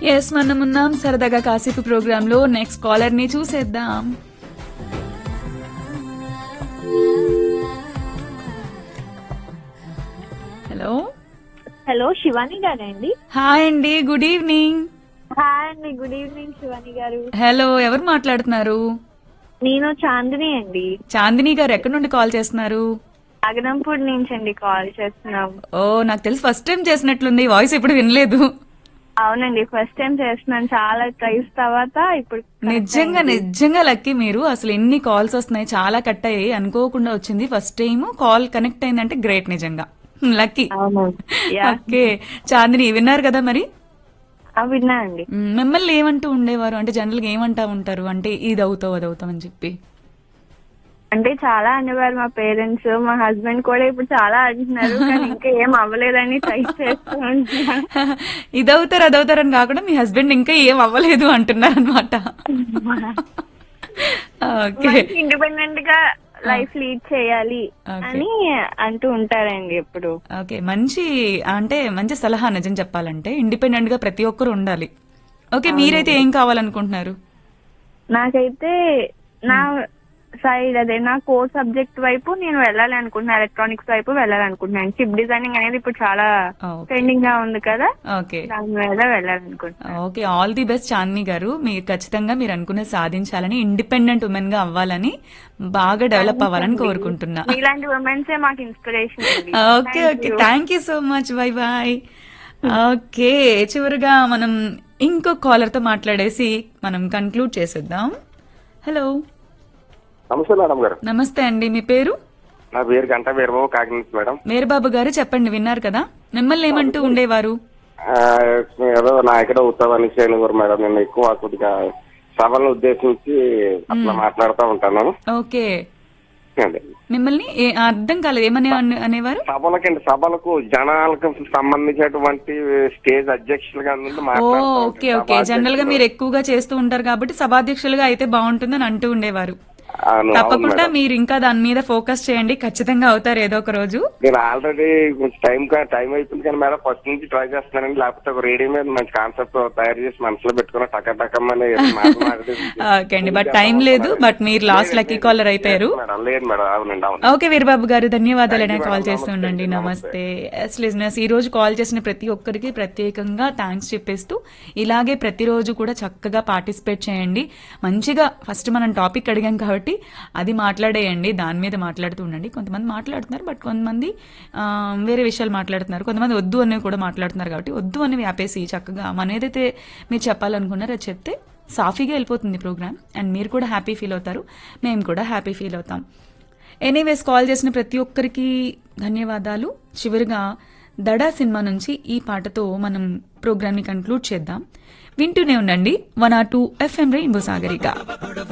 Yes మనం ఉన్నాం సరదాగా కాసేపు ప్రోగ్రామ్ లో నెక్స్ట్ కాలర్ ని చూసేద్దాం హలో హలో శివాని గారండి హాయ్ అండి గుడ్ ఈవినింగ్ హాయ్ అండి గుడ్ ఈవినింగ్ శివాని గారు హలో ఎవరు మాట్లాడుతున్నారు నేను చాందిని అండి చాందిని గారు ఎక్కడి నుండి కాల్ చేస్తున్నారు అగనంపూర్ నుంచి అండి కాల్ చేస్తున్నాం ఓ నాకు తెలిసి ఫస్ట్ టైం చేసినట్లుంది వాయిస్ ఎప్పుడు వినలేదు అవునండి ఫస్ట్ టైం చేస్తున్నాను చాలా ట్రైస్ తర్వాత ఇప్పుడు నిజంగా నిజంగా లక్కీ మీరు అసలు ఎన్ని కాల్స్ వస్తున్నాయి చాలా కట్ అయ్యాయి అనుకోకుండా వచ్చింది ఫస్ట్ టైం కాల్ కనెక్ట్ అయిందంటే గ్రేట్ నిజంగా లక్కీ అవును యా ఓకే చాందిని విన్నారు కదా మరి ఆ, విన్నా అండి మ్, మిమ్మల్ని ఏమంటూ ఉండేవారు అంటే జనరల్ గా ఏమంటా ఉంటారు అంటే ఇది అవుతావు అది అవుతావు అని చెప్పి అంటే చాలా అనేవారు మా పేరెంట్స్ మా హస్బెండ్ కూడా ఇప్పుడు చాలా అంటున్నారు కానీ ఇంకా ఏం అవ్వలేదని ట్రై చేస్తూ ఉంటున్నాను ఇది అవుతారు అది అవుతారు అని కాకుండా మీ హస్బెండ్ ఇంకా ఏం అవ్వలేదు అంటున్నారు అనమాట ఓకే ఇండిపెండెంట్ గా లైఫ్ లీడ్ చేయాలి Okay. అని అంటూ ఉంటారండి ఎప్పుడు ఓకే మంచి అంటే మంచి సలహా నిజం చెప్పాలంటే ఇండిపెండెంట్ గా ప్రతి ఒక్కరు ఉండాలి ఓకే మీరైతే ఏం కావాలనుకుంటున్నారు నాకైతే నా సైడ్ అదే నా కోర్ సబ్జెక్ట్ వైపు నేను వెళ్ళాలి అనుకుంటున్నాను ఎలక్ట్రానిక్స్ వైపు వెళ్ళాలి అనుకుంటున్నాను చిప్ డిజైనింగ్ అనేది ఇప్పుడు చాలా ఓకే ట్రెండింగ్ గా ఉంది కదా ఓకే దాని మీద వెళ్ళాలనుకుంటున్నాను okay all the best Chandini గారు మీరు ఖచ్చితంగా మీరు అనుకున్నది సాధించాలని ఇండిపెండెంట్ ఉమెన్ గా అవ్వాలని బాగా డెవలప్ అవ్వాలని కోరుకుంటున్నా ఇలాంటి ఉమెన్స్ మాకు ఇన్స్పిరేషన్ అండి okay okay thank you so much bye bye okay చివరిగా మనం ఇంకో కాలర్ తో మాట్లాడేసి మనం కన్క్లూడ్ చేసేద్దాం హలో నమస్తే మేడం గారు నమస్తే అండి మీ పేరు నా పేరు గంట వీరబాబు కాకినాడ మేడం మేరబాబు గారు చెప్పండి విన్నారు కదా మిమ్మల్ని ఏమంటూ ఉండేవారు ఆ, ఏదో నాయకుడు అవుతావని చేయనివారు మేడం నేను ఎక్కువ కొద్దిగా సభలను ఉద్దేశించి అట్లా మాట్లాడుతూ ఉంటాను ఓకే అదే. మిమ్మల్ని ఏ- అర్థం కాలేదు ఏమని అనే- అనేవారు సభలకండి సభలకు జనాలకు సంబంధించినటువంటి స్టేజ్ అధ్యక్షులుగా నుండి ఓ మాట్లాడుతూ ఓకే ఉంటాను. ఓకే జనరల్ గా మీరు ఎక్కువగా చేస్తూ ఉంటారు కాబట్టి సభాధ్యక్షులుగా అయితే బాగుంటుందని అంటూ ఉండేవారు అవును, అవును తప్పకుండా మేడం. మీరు ఇంకా దాని మీద ఫోకస్ చేయండి ఖచ్చితంగా అవుతారు ఏదో ఒక రోజు నేను ఆల్రెడీ కొంచెం టైం కా- టైం అయిపోయింది కానీ మేడం ఫస్ట్ నుంచి ట్రై చేస్తున్నానండి లేకపోతే ఒక రేడియో మీద మంచి కాన్సెప్ట్ తయారు చేసి మనసులో పెట్టుకుని టక టకమ్మని మాట్లాడి ఓకే అండి బట్ టైం లేదు బట్ మీరు లాస్ట్ లక్కీ కాలర్ అయిపోయారు మేడం లేదు మేడం అవునండి అవును ఓకే వీరబాబు గారు ధన్యవాదాలు Thank you, కాల్ madam. చేస్తూ నమస్తే, ఉండండి నమస్తే ఎస్ లిజినెస్ ఈ రోజు కాల్ చేసిన ప్రతి ఒక్కరికి ప్రత్యేకంగా థ్యాంక్స్ చెప్పేస్తూ ఇలాగే ప్రతిరోజు కూడా చక్కగా పార్టిసిపేట్ చేయండి మంచిగా ఫస్ట్ మనం టాపిక్ అడిగాం కాబట్టి అది మాట్లాడేయండి దాని మీద మాట్లాడుతూ ఉండండి కొంతమంది మాట్లాడుతున్నారు బట్ కొంతమంది ఆ, వేరే విషయాలు మాట్లాడుతున్నారు కొంతమంది వద్దు అనేవి కూడా మాట్లాడుతున్నారు కాబట్టి వద్దు అనేవి ఆపేసి చక్కగా మన ఏదైతే మీరు చెప్పాలనుకున్నారో అది చెప్తే సాఫీగా వెళ్ళిపోతుంది ప్రోగ్రామ్ అండ్ మీరు కూడా హ్యాపీ ఫీల్ అవుతారు మేము కూడా హ్యాపీ ఫీల్ అవుతాం ఎనీవేస్ కాల్ చేసిన ప్రతి ఒక్కరికి ధన్యవాదాలు చివరిగా దడా సినిమా నుంచి ఈ పాటతో మనం ప్రోగ్రామ్ని కంక్లూడ్ చేద్దాం వింటూనే ఉండండి one R two FM rainbow Sagarika